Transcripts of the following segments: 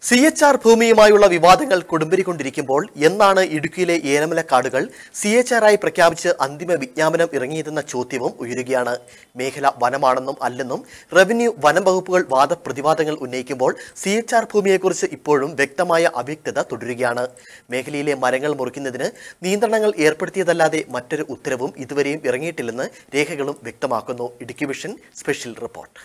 C H R ഭൂമിയുമായുള്ള വിവാദങ്ങൾ കൊടുമ്പിരിക്കൊണ്ടിരിക്കുമ്പോൾ എന്നാണ് ഇടുക്കിയിലെ ഏലമല കാടുകൾ സി എച്ച് ആർ ആയി പ്രഖ്യാപിച്ച് അന്തിമ വിജ്ഞാപനം ഇറങ്ങിയതെന്ന ചോദ്യവും ഉയരുകയാണ് മേഖല വനമാണെന്നും അല്ലെന്നും റവന്യൂ വനം വകുപ്പുകൾ വാദപ്രതിവാദങ്ങൾ ഉന്നയിക്കുമ്പോൾ സി എച്ച് ആർ ഭൂമിയെക്കുറിച്ച് ഇപ്പോഴും വ്യക്തമായ അവ്യക്തത തുടരുകയാണ് മേഖലയിലെ മരങ്ങൾ മുറിക്കുന്നതിന് നിയന്ത്രണങ്ങൾ ഏർപ്പെടുത്തിയതല്ലാതെ മറ്റൊരു ഉത്തരവും ഇതുവരെയും ഇറങ്ങിയിട്ടില്ലെന്ന് രേഖകളും വ്യക്തമാക്കുന്നു Idukki vision special report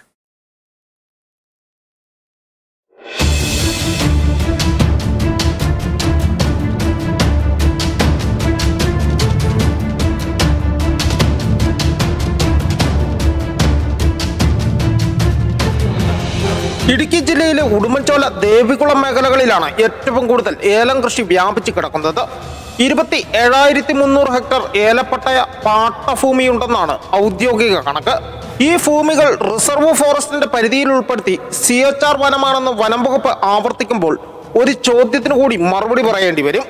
Idukki ജില്ലയിലെ ഉടുമ്പൻചോല ദേവികുളം മേഖലകളിലാണ് ഏറ്റവും കൂടുതൽ ഏലം കൃഷി വ്യാപിച്ചു കിടക്കുന്നത് ഇരുപത്തി ഏഴായിരത്തി മുന്നൂറ് ഹെക്ടർ ഏലപ്പട്ടയ പാട്ടഭൂമിയുണ്ടെന്നാണ് ഔദ്യോഗിക കണക്ക് ഈ ഭൂമികൾ റിസർവ് ഫോറസ്റ്റിന്റെ പരിധിയിൽ ഉൾപ്പെടുത്തി സി എച്ച് ആർ വനമാണെന്ന് വനം വകുപ്പ് ആവർത്തിക്കുമ്പോൾ ഒരു ചോദ്യത്തിന് കൂടി മറുപടി പറയേണ്ടി വരും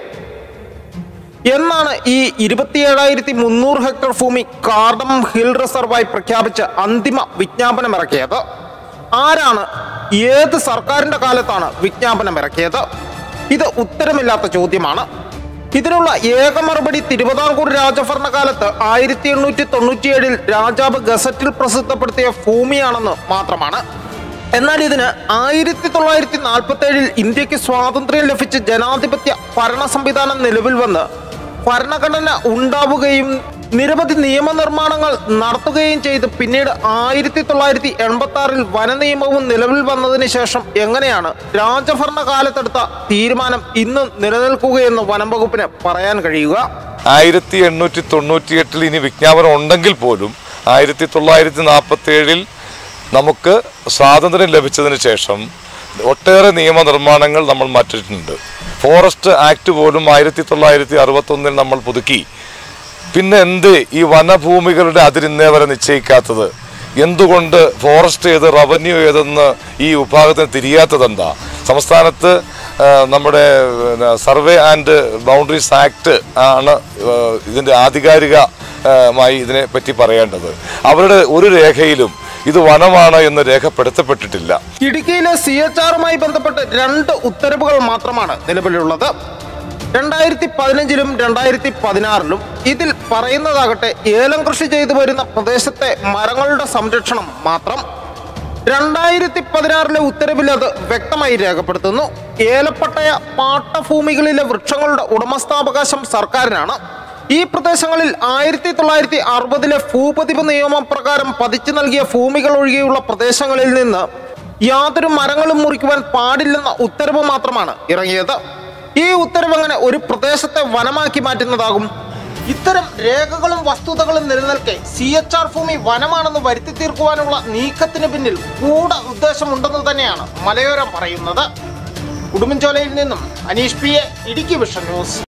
എന്നാണ് ഈ ഇരുപത്തിയേഴായിരത്തി മുന്നൂറ് ഹെക്ടർ ഭൂമി കാർഡം ഹിൽ റിസർവായി പ്രഖ്യാപിച്ച് അന്തിമ വിജ്ഞാപനം ഇറക്കിയത് ആരാണ് ഏത് സർക്കാരിന്റെ കാലത്താണ് വിജ്ഞാപനം ഇറക്കിയത് ഇത് ഉത്തരമില്ലാത്ത ചോദ്യമാണ് ഇതിനുള്ള ഏക മറുപടി തിരുവിതാംകൂർ രാജഭരണകാലത്ത് ആയിരത്തി എണ്ണൂറ്റി തൊണ്ണൂറ്റിയേഴിൽ രാജാവ് ഗസറ്റിൽ പ്രസിദ്ധപ്പെടുത്തിയ ഭൂമിയാണെന്ന് മാത്രമാണ് എന്നാൽ ഇതിന് ആയിരത്തി തൊള്ളായിരത്തി നാൽപ്പത്തി ഏഴിൽ ഇന്ത്യക്ക് സ്വാതന്ത്ര്യം ലഭിച്ച് ജനാധിപത്യ ഭരണ സംവിധാനം നിലവിൽ വന്ന് ഭരണഘടന ഉണ്ടാവുകയും നിരവധി നിയമനിർമ്മാണങ്ങൾ നടത്തുകയും ചെയ്ത് പിന്നീട് ആയിരത്തി തൊള്ളായിരത്തി എൺപത്തി ആറിൽ വനനിയമവും നിലവിൽ വന്നതിന് ശേഷം എങ്ങനെയാണ് രാജഭരണ കാലത്തെടുത്ത തീരുമാനം ഇന്ന് നിലനിൽക്കുകയെന്ന് വനം വകുപ്പിന് പറയാൻ കഴിയുക ആയിരത്തി എണ്ണൂറ്റി തൊണ്ണൂറ്റി എട്ടിൽ ഇനി വിജ്ഞാപനം ഉണ്ടെങ്കിൽ പോലും ആയിരത്തി തൊള്ളായിരത്തി നാൽപ്പത്തി ഏഴിൽ നമുക്ക് സ്വാതന്ത്ര്യം ലഭിച്ചതിന് ശേഷം ഒട്ടേറെ നിയമനിർമ്മാണങ്ങൾ നമ്മൾ മാറ്റിയിട്ടുണ്ട് ഫോറസ്റ്റ് ആക്ട് പോലും ആയിരത്തി തൊള്ളായിരത്തി അറുപത്തൊന്നിൽ നമ്മൾ പുതുക്കി പിന്നെ എന്ത് ഈ വനഭൂമികളുടെ അതിരിന്നേ വരെ നിശ്ചയിക്കാത്തത് എന്തുകൊണ്ട് ഫോറസ്റ്റ് ഏത് റവന്യൂ ഏതെന്ന് ഈ വിഭാഗത്തിന് തിരിയാത്തതെന്താ സംസ്ഥാനത്ത് ആ, നമ്മുടെ പിന്നെ, സർവേ ആൻഡ് ബൗണ്ടറീസ് ആക്ട് ആണ് ആ, ഇതിൻ്റെ ആധികാരികമായി ഇതിനെ പറ്റി പറയേണ്ടത് അവരുടെ ഒരു രേഖയിലും ഇത് വനമാണ് എന്ന് രേഖപ്പെടുത്തപ്പെട്ടിട്ടില്ല ഇടുക്കിയിലെ സി എച്ച് ആറുമായി ബന്ധപ്പെട്ട് രണ്ട് ഉത്തരവുകൾ മാത്രമാണ് നിലവിലുള്ളത് രണ്ടായിരത്തി പതിനഞ്ചിലും രണ്ടായിരത്തി പതിനാറിലും ഇതിൽ പറയുന്നതാകട്ടെ ഏലം കൃഷി ചെയ്തു വരുന്ന പ്രദേശത്തെ മരങ്ങളുടെ സംരക്ഷണം മാത്രം രണ്ടായിരത്തി പതിനാറിലെ ഉത്തരവിൽ അത് വ്യക്തമായി രേഖപ്പെടുത്തുന്നു ഏലപ്പട്ടയ പാട്ടഭൂമികളിലെ വൃക്ഷങ്ങളുടെ ഉടമസ്ഥാവകാശം സർക്കാരിനാണ് ഈ പ്രദേശങ്ങളിൽ ആയിരത്തി തൊള്ളായിരത്തി അറുപതിലെ ഭൂപതിവ് നിയമം പ്രകാരം പതിച്ചു നൽകിയ ഭൂമികൾ ഒഴികെയുള്ള പ്രദേശങ്ങളിൽ നിന്ന് യാതൊരു മരങ്ങളും മുറിക്കുവാൻ പാടില്ലെന്ന ഉത്തരവ് മാത്രമാണ് ഇറങ്ങിയത് ഈ ഉത്തരവ് അങ്ങനെ ഒരു പ്രദേശത്തെ വനമാക്കി മാറ്റുന്നതാകും ഇത്തരം രേഖകളും വസ്തുതകളും നിലനിൽക്കെ സി എച്ച് ആർ ഭൂമി വനമാണെന്ന് വരുത്തി തീർക്കുവാനുള്ള നീക്കത്തിന് പിന്നിൽ ഗൂഢ ഉദ്ദേശമുണ്ടെന്ന് തന്നെയാണ് മലയോരം പറയുന്നത് ഉടുമ്പൻചോലയിൽ നിന്നും Aneesh P A Idukki vision news